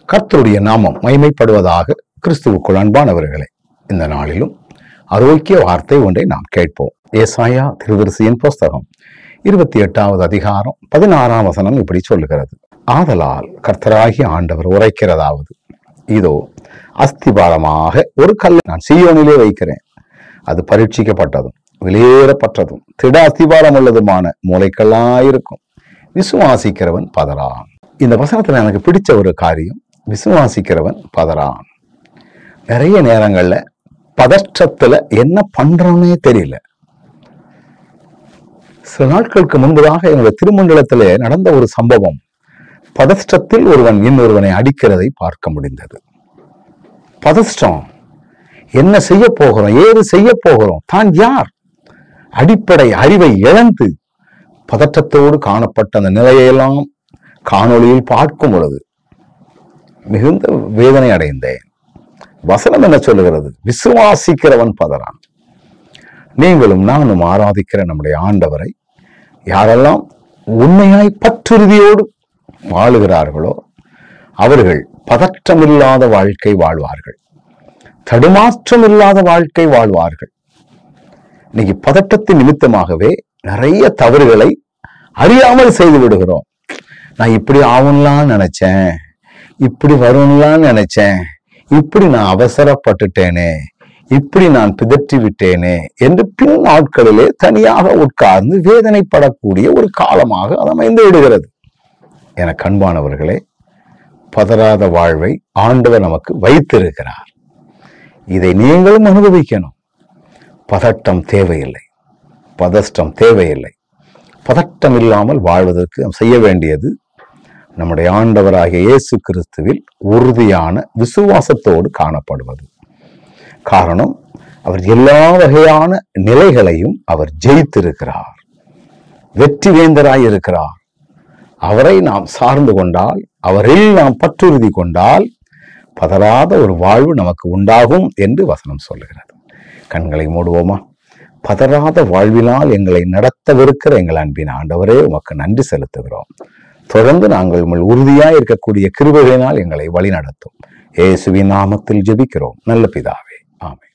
கர்த்தருடைய நாமம் மகிமைப்படுவதாக கிறிஸ்துவுக்குள் அன்பானவர்களே இந்த நாளிலும் ஆரோக்கிய வார்த்தை ஒன்றை நாம் கேட்போம் ஏசாயா திருவரிசையின் புஸ்தகம் இருபத்தி எட்டாவது அதிகாரம் பதினாறாம் வசனம் இப்படி சொல்லுகிறது ஆதலால் கர்த்தராகிய ஆண்டவர் உரைக்கிறதாவது இதோ அஸ்திபாரமாக ஒரு கல்லை நான் சீயோனிலே வைக்கிறேன் அது பரீட்சிக்கப்பட்டதும் வெளியேறப்பட்டதும் திட அஸ்திபாரம் உள்ளதுமான மூளைக்கல்லாயிருக்கும் விசுவாசிக்கிறவன் பதறான் இந்த வசனத்துல எனக்கு பிடிச்ச ஒரு காரியம் விசுவாசிக்கிறவன் பதறான் நிறைய நேரங்கள்ல பதற்றத்துல என்ன பண்றோன்னே தெரியல சில நாட்களுக்கு முன்பதாக என்னுடைய திருமண்டலத்திலே நடந்த ஒரு சம்பவம் பதஷ்டத்தில் ஒருவன் இன்னொருவனை அடிக்கிறதை பார்க்க முடிந்தது பதஷ்டம் என்ன செய்ய போகிறோம் ஏது செய்ய போகிறோம் தான் யார் அடிப்படை அறிவை இழந்து பதற்றத்தோடு காணப்பட்ட அந்த நிலையெல்லாம் காணொளியில் பார்க்கும் பொழுது மிகுந்த வேதனை அடைந்தேன் வசனம் என்ன சொல்லுகிறது விசுவாசிக்கிறவன் பதறான் நீங்களும் நானும் ஆராதிக்கிற நம்முடைய ஆண்டவரை யாரெல்லாம் உண்மையாய் பற்றுறுதியோடு வாழுகிறார்களோ அவர்கள் பதற்றமில்லாத வாழ்க்கை வாழ்வார்கள் தடுமாற்றம் இல்லாத வாழ்க்கை வாழ்வார்கள் இன்னைக்கு பதட்டத்தின் நிமித்தமாகவே நிறைய தவறுகளை அறியாமல் செய்து விடுகிறோம் நான் இப்படி ஆகும்லாம் நினைச்சேன் இப்படி வரும்லாம் நினைச்சேன் இப்படி நான் அவசரப்பட்டுட்டேனே இப்படி நான் பிதற்றி விட்டேனே என்று பின் நாட்களிலே தனியாக உட்கார்ந்து வேதனைப்படக்கூடிய ஒரு காலமாக அது அமைந்து விடுகிறது என கண்பானவர்களே பதறாத வாழ்வை ஆண்டவர் நமக்கு வைத்திருக்கிறார் இதை நீங்களும் அனுபவிக்கணும் பதட்டம் தேவையில்லை பதஷ்டம் தேவையில்லை பதட்டம் இல்லாமல் வாழ்வதற்கு நாம் செய்ய வேண்டியது நம்முடைய ஆண்டவராகிய இயேசு கிறிஸ்துவில் உறுதியான விசுவாசத்தோடு காணப்படுவது காரணம் அவர் எல்லா வகையான நிலைகளையும் அவர் ஜெயித்திருக்கிறார் வெற்றி வேந்தராய் இருக்கிறார் அவரை நாம் சார்ந்து கொண்டால் அவரில் நாம் பற்றுறுதி கொண்டால் பதறாத ஒரு வாழ்வு நமக்கு உண்டாகும் என்று வசனம் சொல்லுகிறது கண்களை மூடுவோமா பதறாத வாழ்வினால் எங்களை நடத்தவிருக்கிற எங்கள் அன்பின் ஆண்டவரே உமக்கு நன்றி செலுத்துகிறோம் தொடர்ந்து நாங்கள் உங்கள் உறுதியாய் இருக்கக்கூடிய கிருபைகளினால் எங்களை வழிநடத்தும் இயேசுவின் நாமத்தில் ஜெபிக்கிறோம் நல்ல பிதாவே ஆமென்